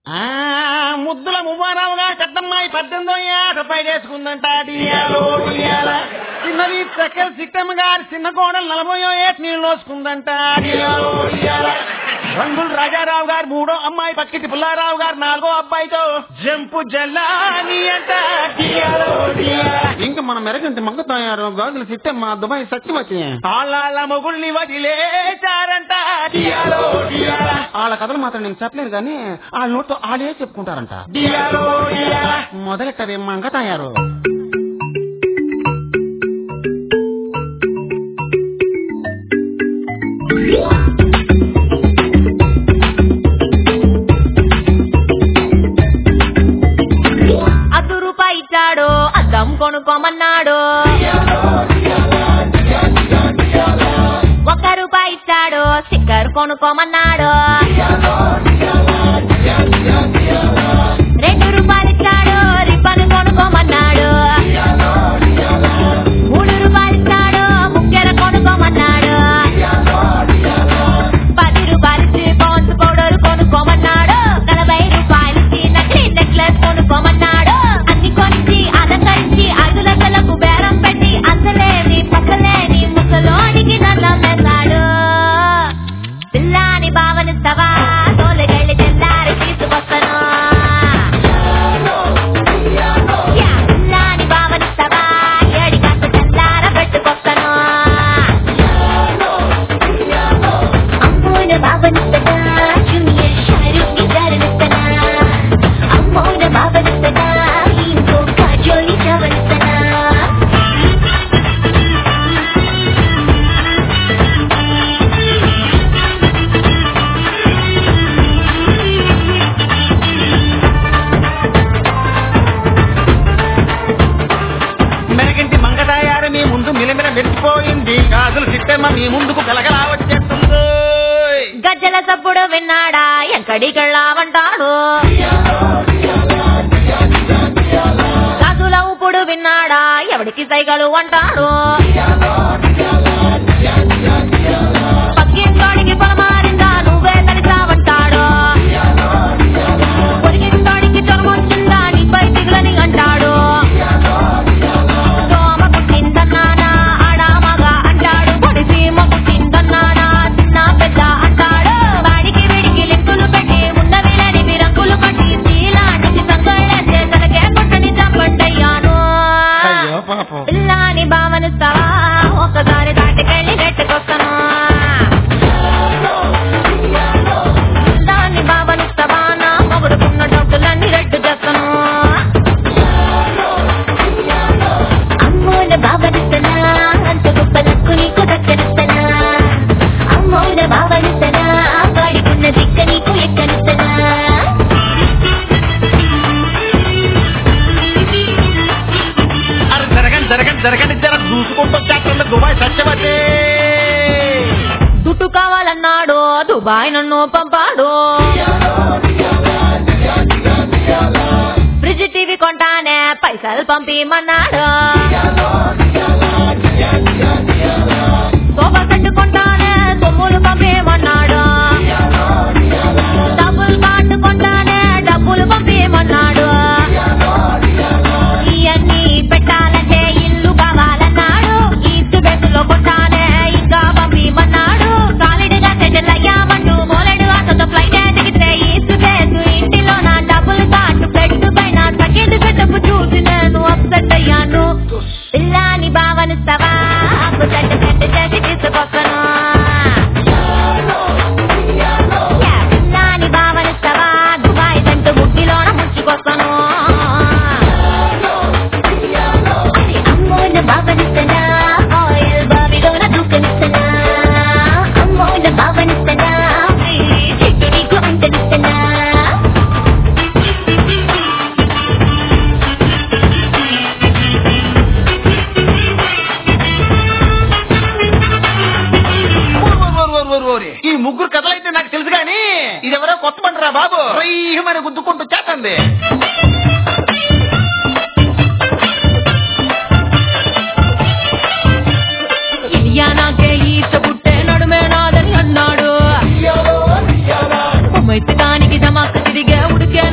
ఆ ముద్దుల మువ్వారావుగా పెద్దమ్మాయి పద్దెనిమిదో ఏట పైడేసుకుందంట డియాలో డియాల. చిన్నది చక్కెర సిట్టమ్మ గారి చిన్న కోడలు నలభయో ఏట నీళ్ళు నోసుకుందంట డియాలో డియాల. రంగులు రాజారావు గారు మూడో అమ్మాయి పక్కిటి పుల్లారావు గారు నాలుగో అబ్బాయితో జంపు జల్లాని అంట డియాలో డియాల. ఇంకా మన మెరగంటి మంగ తయారు గాజులు సిట్టమ్మ దుబాయ్ సచ్చి వచ్చి వాళ్ళ మొగుల్ని వదిలేచారంట డియాలో డియాల. వాళ్ళ కథలు మాత్రం నేను చెప్పలేను కానీ వాళ్ళ నోటితో వాళ్ళే చెప్పుకుంటారంట మొదలెట్టవే మంగ తయారు అర్ధ రూపాయి ఇచ్చాడు అద్దం కొనుక్కోమన్నాడు ఒక్క రూపాయి ఇచ్చాడు స్టిక్కర్ కొనుక్కోమన్నాడు రెండు రూపాయలు ఇచ్చాడు రిబ్బన్ కొనుక్కోమన్నాడు మూడు రూపాయలు ఇచ్చాడు ముక్కెర కొనుక్కోమన్నాడు పది రూపాయలు ఇచ్చి పౌన్స్ పౌడర్ కొనుక్కోమన్నాడు నలభై రూపాయలు ఇచ్చి నకిలీ నెక్లెస్ కొనుక్కోమన్నాడు అన్ని కొనిచ్చి అలంకరించి ఐదు లక్షలకు బేరం పెట్టి అసలేని పక్కలేని ముసలోనికి నల్లం వేశాడు పిల్లాని భావనిస్తావా తోలగళ్ళి తెల్లారి తీసుకొస్తాను యా, పిల్లాని భావనిస్తావా ఏడి కాస్త తెల్లార పెట్టుకొస్తాను అమ్మోన భావనిస్తనా జూనియర్ షారూక్ ఇద్దరినిస్తనా అమ్మోన భావనిస్తనా ఇంకో కాజోలి చవనిస్తనా మెరగంటి మంగ తయారు మీ ముందు మిలమిల మెరిసిపోయింది గాజులు సిట్టమ్మ మీ ముందుకు గలగలా వచ్చేస్తుంది గజ్జల సప్పుడు విన్నాడా ఎక్కడికెళ్ళావంటాడు గాజుల ఊపుడు విన్నాడా ఎవడికి సైగలు అంటాడు పక్కింటోడికి పొలమారిందా నువ్వే తలిసావంటాడు పొరిగింటోడికి జ్వరం వచ్చిందా నీపై దిగులని అంటాడు దోమ పుట్టిందన్నానా ఆడామగా అంటాడు పొడిసీమ పుట్టిందన్నానా చిన్న పెద్ద అంటాడు వాడికి వీడికి లింకులు పెట్టి ఉన్నవిలని రంగులు పట్టి నీలాంటి సంగళ్ళే తనకే పుట్టని చంపట్టయ్యాను అయ్యో పాపం పిల్లాని భావనిస్తావా ఒక్కసారి దాటికెళ్ళి నెట్టుకొస్తాను దాన్ని భావనిస్తావా నా మొగుడుకున్న డబ్బులన్నీ రెట్టు చేస్తాను అమ్మోన భావనిస్తనా అంత గొప్ప నక్కు నీకు దక్కనిస్తనా అమ్మోన భావనిస్తనా వాడికున్న దిక్క నీకు ఎక్కనిస్తనా అరే జరగండి జరగండి జరగండి జర దూసుకుంటూ వచ్చేస్తుంది దుబాయ్ సత్యవతి దుట్టు కావాలన్నాడు దుబాయ్ నన్ను పంపాడు ఫ్రిడ్జ్ టీవీ కొంటానే పైసలు పంపిమన్నాడు సోఫా సెట్ కొంటానే సొమ్ములు పంపిమన్నాడు డబ్బులు కార్డు కొంటానే డబ్బులు పంపిమన్నాడు ఇవన్నీ పెట్టాలంటే ఇల్లు కావాలన్నాడు ఈస్ట్ బెస్ట్ లో కొట్టానే ఇంకా పంపిమన్నాడు సాలిడ్ గా సెటిల్ అయ్యామంటూ మోలెడు ఆటతో ఫ్లైట్ దిగితే ఈస్ట్ బేస్ ఇంటిలో నా డబ్బులు కార్డు బెడ్ పైన సెకండ్ సెటప్ చూసి నేను అప్సెట్ అయ్యాను పిల్లాని భావనిస్తావా అప్పు సెట్ సెట్ చేసి తీసుకొస్తాను యా, పిల్లాని భావనిస్తావా దుబాయ్ సెంటు ముగ్గిలోన ముంచుకొస్తాను అది అమ్మోన భావనిస్తనా ఆయిల్ బావిలోన దూకనిస్తనా అమ్మోన భావనిస్తనా చెట్టు నీకు అంటనిస్తనా ఓర్ ఓర్ ఓర్ ఓర్ ఓర్ ఓరి. ఈ ముగ్గురు కథలైతే నాకు తెలుసు కానీ ఇదెవరో కొత్త పంటరా బాబు రయ్యమని గుద్దుకుంటూ చేస్తుంది ఇలియా నాకే ఈత పుట్టే నడుమే నాదని అన్నాడు కొమ్మైతే దానికి ధమాక తిరిగే ఉడికే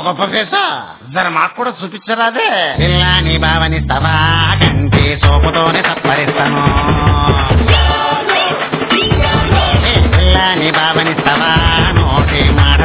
గొప్ప ఫేసా జర మాకు కూడా చూపించరాదే ఇలా నీ బావని సవా కంటి సోపుతోనే సత్వరిస్తాను ఇలా నీ బావని సవా నోటి మాట